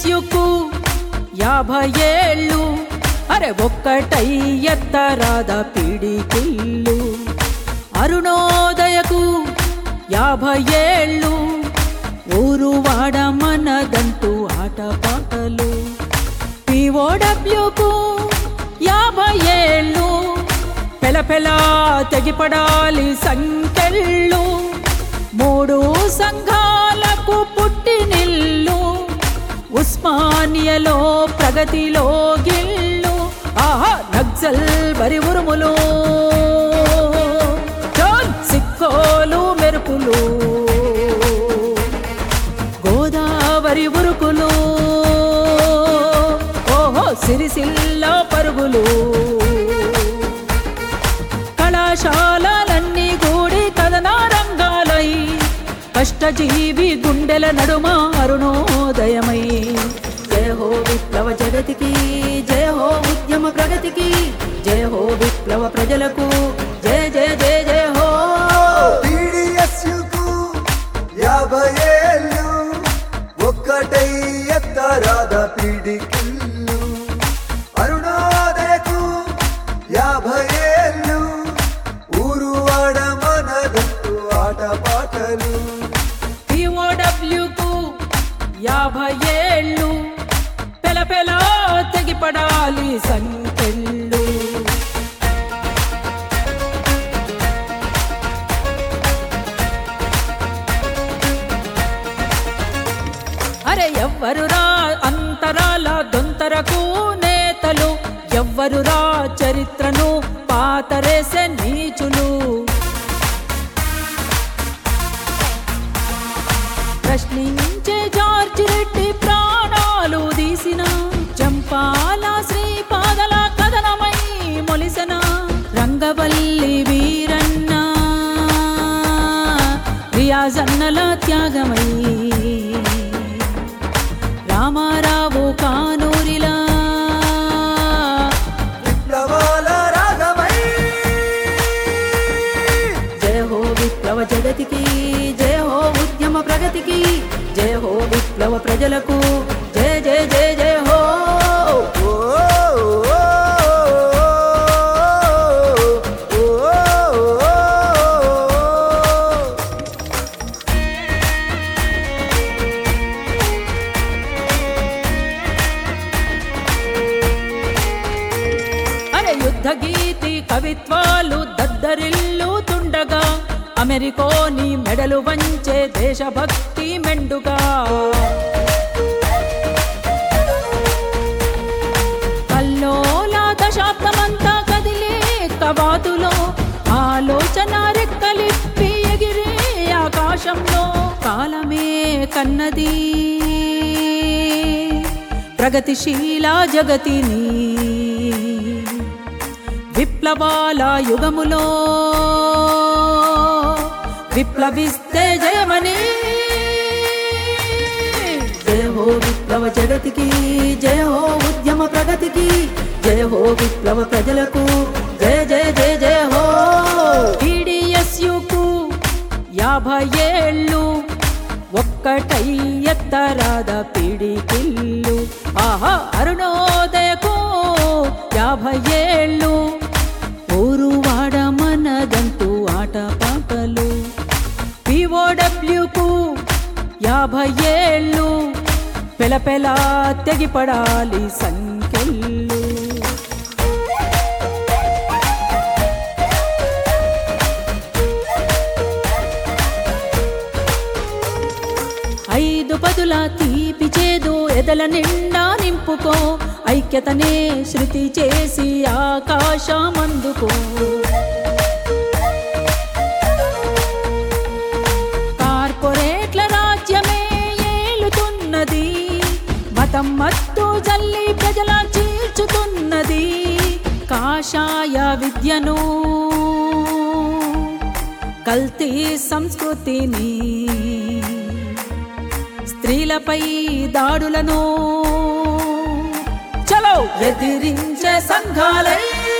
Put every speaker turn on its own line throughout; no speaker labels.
పిడిఎస్యుకు యాభై ఏళ్ళు అరే ఒక్కటై ఎత్తరాద పిడికిళ్ళు అరుణోదయకు యాభై ఏళ్ళు ఊరు వాడ మనదంటూ ఆటపాటలు పిఓడబ్ల్యూకు యాభై ఏళ్ళు పెల పెల తెగిపడాలి సంకెళ్ళు మూడు సంఘాలకు పుట్టినిల్లు ఉస్మానియలో ప్రగతిలో గిల్లు ఆహా నక్సల్ బరి ఉరుములు జోన్ సిక్కోలు మెరుపులు గోదావరి ఉరుకులు ఓహో సిరిసిల్ల పరుగులు కళాశాలలన్నీ కూడి కథనా రంగాలై కష్టజీవి గుండెల నడుమ అరుణోదయమై జయ హో విప్లవ జగతికి జయ హో ఉద్యమ ప్రగతికి జయ హో విప్లవ ప్రజలకు జయ జయ జయ జయ హో
టీడీఎస్యుకు యాభై ఏళ్ళు ఒక్కటై ఎత్తరాద పిడికిళ్ళు అరుణోదయకు యాభై ఏళ్ళు ఊరు వాడ మనదంటూ ఆటపాటలు
పిఓడబ్ల్యూకు యాభై ఏళ్ళు పెల పెల తెగిపడాలి సంకెళ్ళు అరే ఎవ్వరురా అంతరాల దొంతరకు నేతలు ఎవ్వరురా చరిత్రను పాతరేసే నీచులు ప్రశ్నించే జార్జ్ రెడ్డి ప్రాణాలు తీసిన చంపాల శ్రీపాదల కథనమై మొలిసిన రంగవల్లి వీరన్న రియాజన్నల త్యాగమై రామారావు కానూరిలా
విప్లవాల రాగమై
జయ హో విప్లవ జగతికి జయ హో ఉద్యమ ప్రగతికి జయ హో విప్లవ ప్రజలకు జయ జయ జయ జయ హో
ఓ, ఓ, ఓ, ఓ, ఓ.
అరే యుద్ధ గీతి కవిత్వాలు దద్దరిల్లు తుండగా అమెరికోని మెడలు వంచే దేశభక్తి మెండుగా కల్లోల దశాబ్దమంతా కదిలే కవాతులో ఆలోచన రెక్కలిప్పి ఎగిరే ఆకాశంలో కాలమే కన్నది ప్రగతిశీల జగతిని విప్లవాల యుగములో విప్లవిస్తే జయమని జయ హో విప్లవ జగతికి జయ హో ఉద్యమ ప్రగతికి జయ హో విప్లవ ప్రజలకు జయ జయ జయ జయ హో టీడీఎస్యుకు యాభై ఏళ్ళు ఒక్కటై ఎత్తరాద పిడికిళ్ళు ఆహా అరుణోదయకు యాభై ఏళ్ళు ఊరు వాడ మనదంటూ ఆటపాటలు పిఓడబ్ల్యూకు యాభై ఏళ్ళు పెల పెల తెగిపడాలి సంఖ్యలు ఐదు పదుల తీపి చేదు ఎదల నిండా నింపుకో ఐక్యతనే శృతి చేసి ఆకాశమందుకో కార్పొరేట్ల రాజ్యమే ఏలుతున్నది మతం మత్తు జల్లి ప్రజల చీల్చుతున్నది కాషాయ విద్యను కల్తీ సంస్కృతిని స్త్రీలపై దాడులను చలో ఎదిరించే సంఘాలై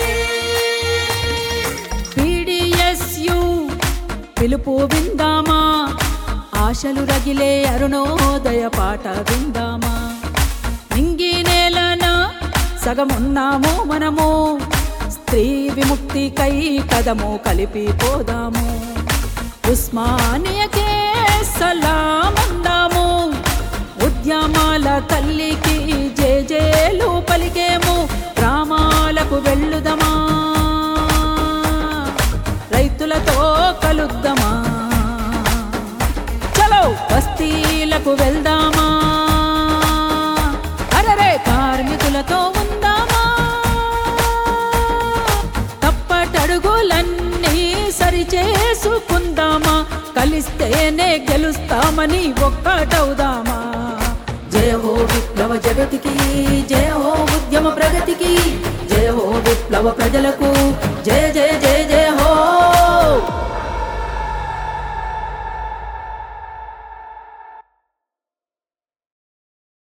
పిడిఎస్యు పిలుపు విందామా ఆశలు రగిలే అరుణోదయ పాట విందామా నింగి నేలన సగమున్నాము మనము స్త్రీ విముక్తికై కదము కలిపి పోదాము ఉస్మానియకే సలామందాము ఉద్యమాల తల్లికి జేజేలు పలికేము గ్రామాలకు వెళ్ళుదమా రైతులతో కలుద్దామా చలో బస్తీలకు వెళ్దామా అరరే కార్మికులతో ఉందామా తప్పటడుగులన్నీ సరిచేసుకుందామా కలిస్తేనే గెలుస్తామని ఒక్కటవుదామా జయ హో విప్లవ జగతికి జయ హో ఉద్యమ ప్రగతికి జయ హో విప్లవ ప్రజలకు జయ జయ జయ జయ